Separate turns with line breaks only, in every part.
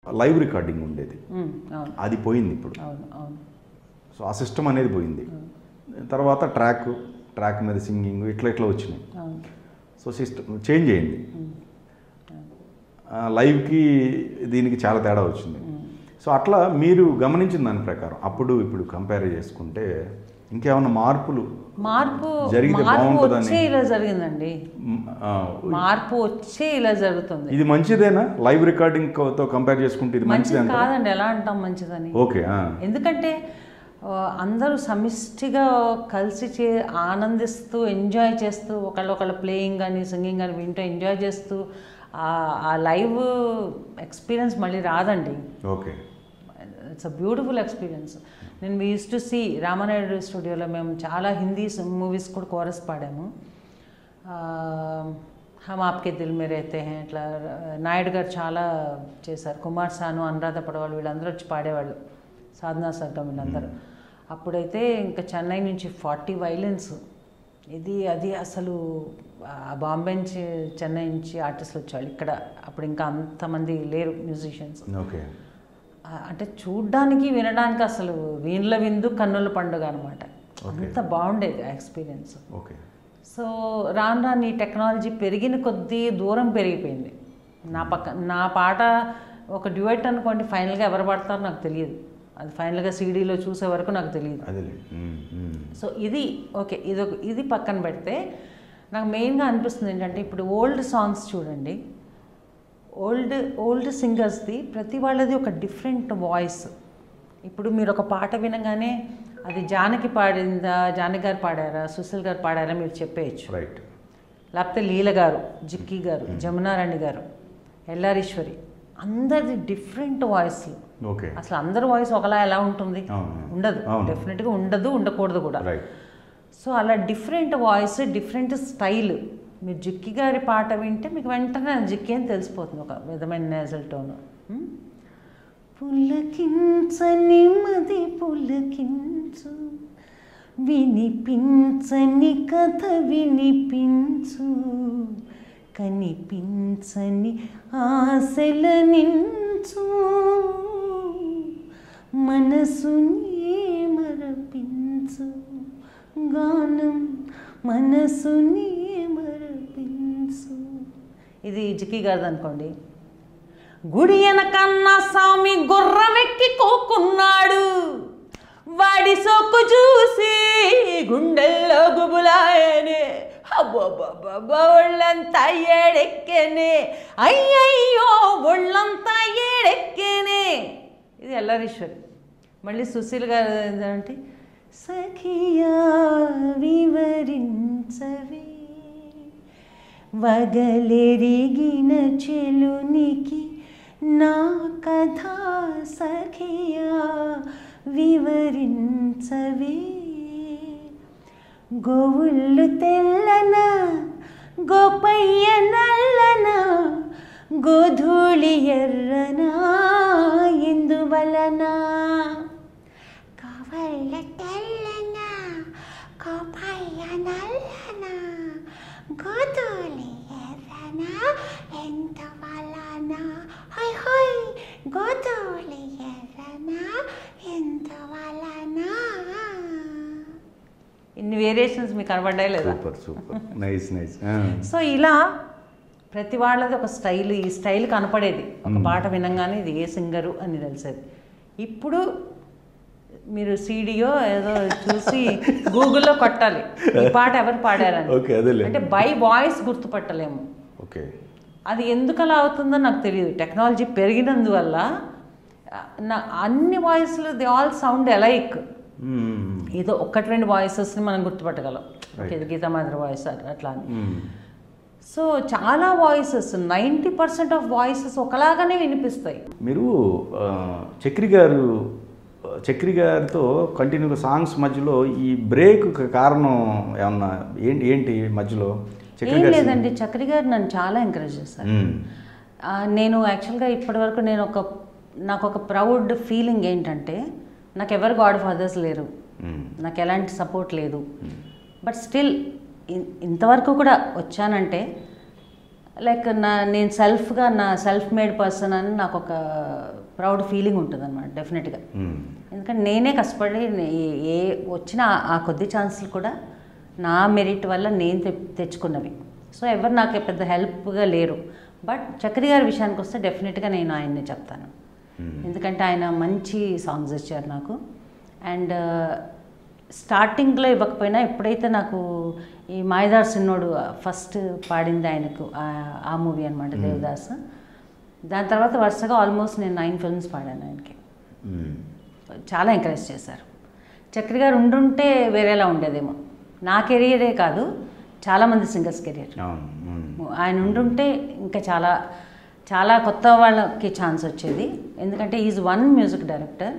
Live recording ఉండేది
ఉమ్, అవును
అది పోయింది ఇప్పుడు
అవును అవును
సో ఆ సిస్టమ్ అనేది పోయింది తర్వాత ట్రాక్ ట్రాక్ మీద సింగింగ్ ఇట్లా ఇట్లా వచ్చినాయి
అవును
సో సిస్టమ్ చేంజ్ అయింది ఆ, లైవ్కి దీనికి చాలా తేడా వచ్చింది సో అట్లా మీరు గమనించిన దాని ప్రకారం అప్పుడు ఇప్పుడు కంపేర్ చేసుకుంటే ఇంకేమైనా మార్పులు
మార్పు
జరిగితే
మార్పు
బాగుంటుందని.
వచ్చే ఇలా జరిగిందండి
మ్, ఆ,
మార్పు వచ్చే ఇలా జరుగుతుంది
ఇది మంచిదేనా లైవ్ రికార్డింగ్ తో కంపేర్ చేసుకుంటే ఇది
మంచిది
మంచిదే అంటారా?
కాదండి ఎలా అంటాం మంచిదని
ఓకే ఆ.
ఎందుకంటే ఆ, అందరూ సమిష్టిగా కలిసి చే ఆనందిస్తూ ఎంజాయ్ చేస్తూ ఒకళ్ళు ఒకళ్ళ ప్లేయింగ్ కానీ సింగింగ్ కానీ వింటూ ఎంజాయ్ చేస్తూ ఆ- ఆ లైవ్ ఎక్స్పీరియన్స్ మళ్ళీ రాదండి
okay
it's uh beautiful experience నేను we use to see Ramanaidu స్టూడియోలో మేము చాలా హిందీ మూవీస్ కూడా కోరస్ పాడాము ఆ, హమ్ ఆప్కే దిల్ మే రేతే హే ఇట్లా నాయుడు గారు చాలా చేశారు కుమార్ సాను అనురాధ పడవాళ్ళు వీళ్ళందరూ వచ్చి పాడేవాళ్ళు సాధనా సర్గం వీళ్ళందరూ అప్పుడైతే ఇంకా చెన్నై నుంచి ఫార్టీ వైలెన్స్ ఇది అది అసలు ఆ బాంబే నుంచి చెన్నై నుంచి ఆర్టిస్టులు వచ్చేవాళ్ళు ఇక్కడ అప్పుడు ఇంకా అంతమంది లేరు మ్యూజిషియన్స్
ఓకే
ఆ, అంటే చూడ్డానికి వినడానికి అసలు వీణుల విందు కన్నుల పండుగ అనమాట అంత బాగుండేది ఆ ఎక్స్పీరియన్స్
ఓకే
సో రాను రాను ఈ టెక్నాలజీ పెరిగిన కొద్దీ దూరం పెరిగిపోయింది నా పక్క నా పాట ఒక డ్యూయట్ అనుకోండి ఫైనల్గా ఎవరు పాడతారో నాకు తెలియదు అది ఫైనల్గా సీడీలో చూసే వరకు నాకు తెలియదు
అదేలే మ్, మ్.
సో ఇది ఓకే ఇది ఒక ఇది పక్కన పెడితే నాకు మెయిన్గా అనిపిస్తుంది ఏంటంటే ఇప్పుడు ఓల్డ్ సాంగ్స్ చూడండి ఓల్డ్ ఓల్డ్ సింగర్స్ది ప్రతి వాళ్ళది ఒక డిఫరెంట్ వాయిస్ ఇప్పుడు మీరు ఒక పాట వినగానే అది జానకి పాడిందా జానకి గారు పాడారా సుశీల్ గారు పాడారా మీరు చెప్పేయచ్చు
రైట్
లేకపోతే లీల గారు జిక్కి గారు జమునారాణి గారు ఎల్లారీశ్వరి అందరిది డిఫరెంట్ వాయిస్లు
ఓకే
అసలు అందరి వాయిస్ ఒకలా ఎలా ఉంటుంది
అవును.
ఉండదు
అవును.
డెఫినెట్గా ఉండదు ఉండకూడదు కూడా
రైట్
సో అలా డిఫరెంట్ వాయిస్ డిఫరెంట్ స్టైల్ మీరు జిక్కి గారి పాట వింటే మీకు వెంటనే అది జిక్కి అని తెలిసిపోతుంది ఒక విధమైన నేజల్ టోన్ పులకించని మది పులకించు వినిపించని కథ వినిపించు కనిపించని ఆశల నించు మనసుని మరపించు గానం మనసుని మరపించు ఇది జిక్కి గారిది అనుకోండి గుడి వెనకన్నా స్వామి గుర్రమెక్కి కోకున్నాడు వాడి సొక్కు చూసి గుండెల్లో గుబులాయనే అబ్బబ్బబ్బబ్బ ఒళ్ళంతా ఏడెక్కేనే అయ్యయ్యో ఒళ్ళంతా ఏడెక్కేనే ఇది ఎల్లారీశ్వరి మళ్ళీ సుశీల్ గారు ఏంటంటే సఖియా వివరించవే వగలెరిగిన చెలునికి నా కథ సఖియా వివరించవే గోవుళ్ళు తెల్లన గోపయ్య నల్లన గోధూళి ఎర్రన ఎందువలన
కవళ్ళ తెల్లన కోపయ్య నల్లన గోధూళి ఎర్రన ఎంత వలన హోయ్ హోయ్ గోధూళి ఎర్రన ఎంత వలన
ఇన్ని వేరియేషన్స్ మీకు కనబడ్డాయి లేదా
super super nice nice
so ఇలా ప్రతి వాళ్ళది ఒక స్టైల్ ఈ స్టైల్ కనపడేది ఒక పాట వినంగానే ఇది ఏ సింగరు అని తెలిసేది ఇప్పుడు మీరు సీడీయో ఏదో చూసి గూగుల్లో కొట్టాలి ఈ పాట ఎవరు పాడారని
ఓకే అదేలే
అంటే బై వాయిస్ గుర్తుపట్టలేము
ఓకే
అది ఎందుకు అలా అవుతుందో నాకు తెలియదు టెక్నాలజీ పెరిగినందువల్ల ఆ, నా అన్ని వాయిస్లు ది ఆల్ సౌండ్ ఎలైక్ ఏదో ఒక్కటి రెండు వాయిసెస్ని మనం గుర్తుపట్టగలం ఓకే ఇది గీతామాధురి వాయిస్ అట్లా అని సో చాలా voices ninety percent of voices ఒకలాగానే వినిపిస్తాయి
మీరు ఆ, చక్రి గారు చక్రి గారితో కంటిన్యూగా సాంగ్స్ మధ్యలో ఈ బ్రేక్ కారణం ఏమన్నా ఏంటి ఏంటి మధ్యలో చక్రి
ఏం
గారి
లేదండి చక్రి గారు నన్ను చాలా ఎంకరేజ్ చేశారు
మ్మ్.
ఆ, నేను యాక్చువల్గా ఇప్పటివరకు నేను ఒక నాకు ఒక ప్రౌడ్ ఫీలింగ్ ఏంటంటే నాకు ఎవరు గాడ్ ఫాదర్స్ లేరు
మ్మ్.
నాకు ఎలాంటి సపోర్ట్ లేదు బట్ స్టిల్ ఇంతవరకు కూడా వచ్చానంటే లైక్ నా నేను సెల్ఫ్గా నా సెల్ఫ్ మేడ్ పర్సన్ అని నాకు ఒక ప్రౌడ్ ఫీలింగ్ ఉంటుంది అనమాట డెఫినెట్గా
మ్మ్.
ఎందుకంటే నేనే కష్టపడి నే- ఏ వచ్చిన ఆ- ఆ కొద్ది ఛాన్సులు కూడా నా మెరిట్ వల్ల నేను తె తెచ్చుకున్నవి సో ఎవరు నాకు పెద్ద హెల్ప్గా లేరు బట్ చక్రి గారి విషయానికి వస్తే డెఫినెట్గా నేను ఆయన్ని చెప్తాను ఎందుకంటే ఆయన మంచి సాంగ్స్ ఇచ్చారు నాకు అండ్ స్టార్టింగ్లో ఇవ్వకపోయినా ఎప్పుడైతే నాకు ఈ మాయదార్ సిన్నోడు ఫస్ట్ పాడింది ఆయనకు ఆ- ఆ మూవీ అనమాట దేవదాస్ దాని తర్వాత వరుసగా ఆల్మోస్ట్ నేను నైన్ ఫిల్మ్స్ పాడాను ఆయనకి
మ్మ్.
చాలా ఎంకరేజ్ చేశారు చక్రి గారు ఉండుంటే వేరేలా ఉండేదేమో నా కెరియరే కాదు చాలామంది సింగర్స్ కెరియర్
అవును మ్మ్.
ఆయన ఉండుంటే ఇంకా చాలా చాలా కొత్త వాళ్ళకి ఛాన్స్ వచ్చేది ఎందుకంటే ఈజ్ వన్ మ్యూజిక్ డైరెక్టర్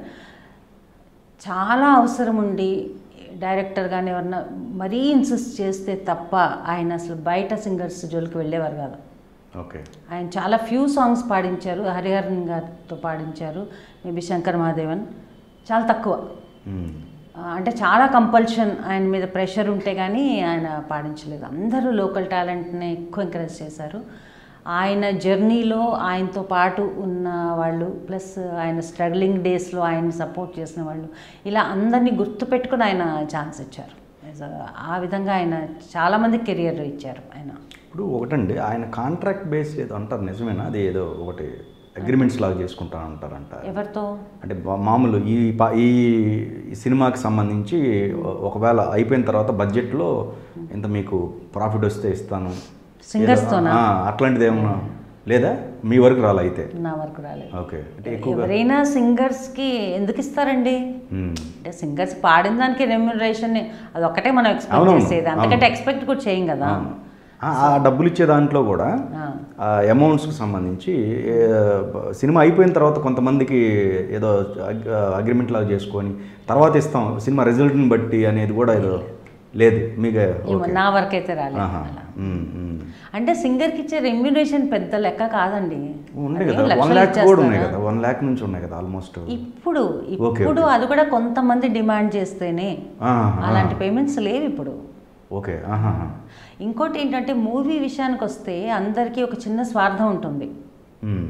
చాలా అవసరం ఉండి డైరెక్టర్ కానీ ఎవరన్నా మరీ ఇన్సిస్ట్ చేస్తే తప్ప ఆయన అసలు బయట సింగర్స్ జోలికి వెళ్ళేవారు కాదు
ఓకే
ఆయన చాలా ఫ్యూ సాంగ్స్ పాడించారు హరిహరన్ గారితో పాడించారు మేబీ శంకర్ మహాదేవన్ చాలా తక్కువ
మ్మ్.
ఆ, అంటే చాలా కంపల్షన్ ఆయన మీద ప్రెషర్ ఉంటే కానీ ఆయన పాడించలేదు అందరూ లోకల్ టాలెంట్ని ఎక్కువ ఎంకరేజ్ చేశారు ఆయన జర్నీలో ఆయనతో పాటు ఉన్న వాళ్ళు ప్లస్ ఆయన స్ట్రగ్లింగ్ డేస్లో ఆయన సపోర్ట్ చేసిన వాళ్ళు ఇలా అందరినీ గుర్తుపెట్టుకుని ఆయన ఛాన్స్ ఇచ్చారు As a- ఆ విధంగా ఆయన చాలామంది కెరియర్ ఇచ్చారు ఆయన
ఇప్పుడు ఒకటండి ఆయన కాంట్రాక్ట్ బేస్ ఏదో అంటారు నిజమేనా అది ఏదో ఒకటి అగ్రిమెంట్స్ లాగా చేసుకుంటాను అంటారంట
ఎవరితో
అంటే బా- మామూలు ఈ పా- ఈ ఈ సినిమాకి సంబంధించి ఒ- ఒకవేళ అయిపోయిన తర్వాత బడ్జెట్లో ఇంత మీకు ప్రాఫిట్ వస్తే ఇస్తాను
Singers
ఏదో-
తోనా?
ఆ, అట్లాంటిది ఏమన్నా లేదా మీ వరకు రాలే అయితే
నా వరకు రాలేదు
ఓకే అంటే ఎక్కువగా
ఎవరైనా సింగర్స్కి ఎందుకు ఇస్తారండి
మ్మ్.
అంటే సింగర్స్ పాడిన దానికి రెమ్యునరేషన్ అది ఒక్కటే మనం ఎక్స్పెక్ట్
అవునవును,
చేసేది అంతకంటే
అవును.
ఎక్స్పెక్ట్ కూడా చేయం కదా
అవును. ఆ ఆ డబ్బులు ఇచ్చే దాంట్లో కూడా
ఆ.
ఆ అమౌంట్స్కి సంబంధించి ఏ, బ- సినిమా అయిపోయిన తర్వాత కొంతమందికి ఏదో అగ్రిమెంట్ లాగా చేసుకొని తర్వాత ఇస్తాం సినిమా రిజల్ట్ని బట్టి అనేది కూడా ఏదో లేదు మీకు
ఏమో
ఓకే
నా వరకు అయితే రాలేదు
ఆహా.
అలా.
మ్మ్, మ్మ్.
అంటే సింగర్కి ఇచ్చే రెమ్యునరేషన్ పెద్ద లెక్క కాదండి
ఉన్నాయి
అదేం
కదా వన్
లక్షలు
ల్యాక్ కూడా ఉన్నాయి
ఇచ్చేస్తారా?
కదా వన్ ల్యాక్ నుంచి ఉన్నాయి కదా ఆల్మోస్ట్
ఇప్పుడు
ఓకే,
ఇప్పుడు
ఓకే.
అది కూడా కొంతమంది డిమాండ్ చేస్తేనే
ఆహా.
అలాంటి పేమెంట్స్ లేవు ఇప్పుడు
ఓకే ఆహాహా.
ఇంకోటి ఏంటంటే మూవీ విషయానికి వస్తే అందరికీ ఒక చిన్న స్వార్థం ఉంటుంది
మ్మ్.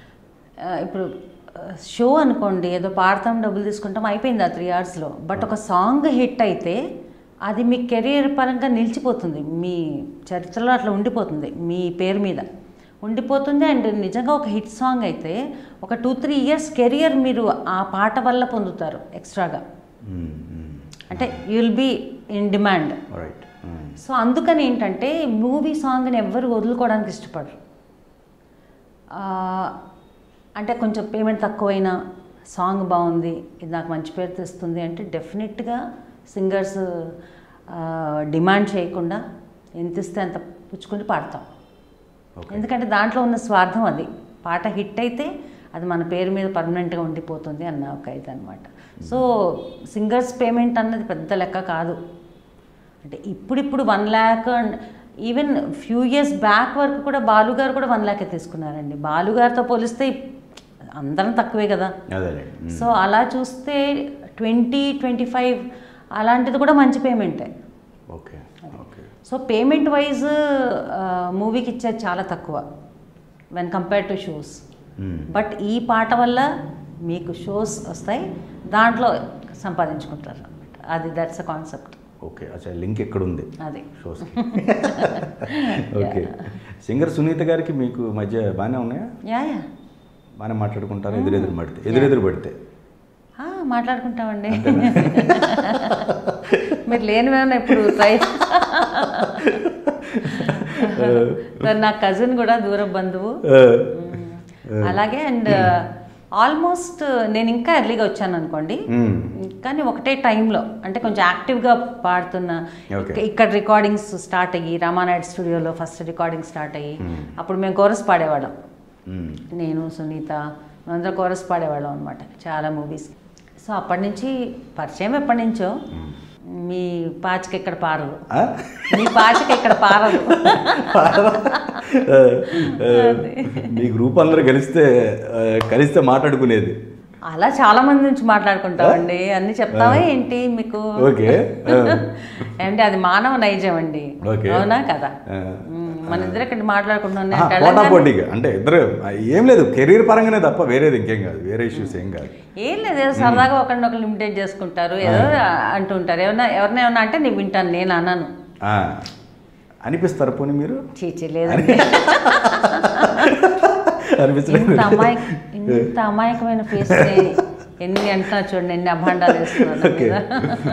ఆ, ఇప్పుడు షో అనుకోండి ఏదో పాడతాం డబ్బులు తీసుకుంటాం అయిపోయింది ఆ త్రీ అవర్స్లో బట్ ఒక సాంగ్ హిట్ అయితే అది మీ కెరీర్ పరంగా నిలిచిపోతుంది మీ చరిత్రలో అట్లా ఉండిపోతుంది మీ పేరు మీద ఉండిపోతుంది అండ్ నిజంగా ఒక హిట్ సాంగ్ అయితే ఒక టూ త్రీ ఇయర్స్ కెరియర్ మీరు ఆ పాట వల్ల పొందుతారు ఎక్స్ట్రాగా
మ్మ్, మ్మ్.
అంటే you will be in demand
right hmm.
So అందుకని ఏంటంటే మూవీ సాంగ్ని ఎవ్వరు వదులుకోవడానికి ఇష్టపడరు ఆ, అంటే కొంచెం పేమెంట్ తక్కువైనా సాంగ్ బాగుంది ఇది నాకు మంచి పేరు తెస్తుంది అంటే డెఫినెట్గా సింగర్స్ డిమాండ్ చేయకుండా ఎంత ఇస్తే అంత పుచ్చుకొని పాడతాం
ఓకే
ఎందుకంటే దాంట్లో ఉన్న స్వార్థం అది పాట హిట్ అయితే అది మన పేరు మీద పర్మనెంట్గా ఉండిపోతుంది అన్న ఒక ఇది అనమాట సో సింగర్స్ పేమెంట్ అన్నది పెద్ద లెక్క కాదు అంటే ఇప్పుడిప్పుడు one lakh and even few years back వరకు కూడా బాలు గారు కూడా వన్ ల్యాకే తీసుకున్నారండి బాలు గారితో పోలిస్తే అందరం తక్కువే కదా
అదేలే మ్మ్.
సో అలా చూస్తే ట్వంటీ ట్వంటీ ఫైవ్ అలాంటిది కూడా మంచి పేమెంటే
okay okay
so payment wise మూవీకి ఇచ్చేది చాలా తక్కువ when compare to shows
hmm.
But ఈ పాట వల్ల మీకు షోస్ వస్తాయి దాంట్లో సంపాదించుకుంటారు అనమాట అది దట్స్ అ కాన్సెప్ట్
ఓకే అచ్చా లింక్ ఎక్కడుంది
అది
షోస్ ఓకే సింగర్ సునీత గారికి మీకు మధ్య బాగానే ఉన్నాయా
యా యా
బాగానే మాట్లాడుకుంటారు ఎదురెదురు పడితే ఎదురెదురు పడితే
ఆ, మాట్లాడుకుంటామండి మీరు లేనివేమన్నా ఇప్పుడు ట్రై తను నా కజిన్ కూడా దూర బంధువు అలాగే అండ్ ఆల్మోస్ట్ నేను ఇంకా ఎర్లీగా వచ్చాను అనుకోండి
మ్మ్.
కానీ ఒకటే టైంలో అంటే కొంచెం యాక్టివ్గా పాడుతున్న
Okay.
ఇక్క- ఇక్కడ రికార్డింగ్స్ స్టార్ట్ అయ్యి రామానాయుడు స్టూడియోలో ఫస్ట్ రికార్డింగ్ స్టార్ట్ అయ్యి అప్పుడు మేము కోరస్ పాడేవాళ్ళం
మ్మ్.
నేను సునీత మేమందరం కోరస్ పాడేవాళ్ళం అనమాట చాలా మూవీస్ సో అప్పటి నుంచి పరిచయం ఎప్పటి నుంచో మీ పాచిక ఇక్కడ పారదు
ఆ?
మీ పాచిక ఇక్కడ పారదు
ఆ, ఆ, మీ గ్రూప్ అందరూ కలిస్తే ఆ, కలిస్తే మాట్లాడుకునేది
అలా చాలా మంది నుంచి మాట్లాడుకుంటామండి అన్ని చెప్తావా ఏంటి మీకు
ఓకే. ఆ.
అంటే అది మానవ నైజం అండి
ఓకే.
అవునా కదా
ఆ,
మన ఇద్దరు ఇక్కడ మాట్లాడుకుంటున్నాం
ఆహా,
నేను తెలంగాణ-
పోటాపోటీగా అంటే ఇద్దరు ఏం లేదు కెరీర్ పరంగానే తప్ప వేరేది ఇంకేం కాదు వేరే ఇష్యూస్ ఏం కాదు
ఏం లేదు ఏదో సరదాగా ఒకరిని ఒకరు లిమిటేట్ చేసుకుంటారు ఏదో అంటుంటారు ఏమన్నా ఎవరిని ఏమన్నా అంటే నేను వింటాను నేను అన్నాను
ఆ, అనిపిస్తారు పోనీ మీరు
చీచి లేదండి
అనిపించలేదు
ఇంత అమాయక ఇంత అమాయకమైన ఫేస్ ఎన్ని అంటున్నా చూడండి ఎన్ని అభాండాలు వేస్తున్నారు నా
ఓకే
మీద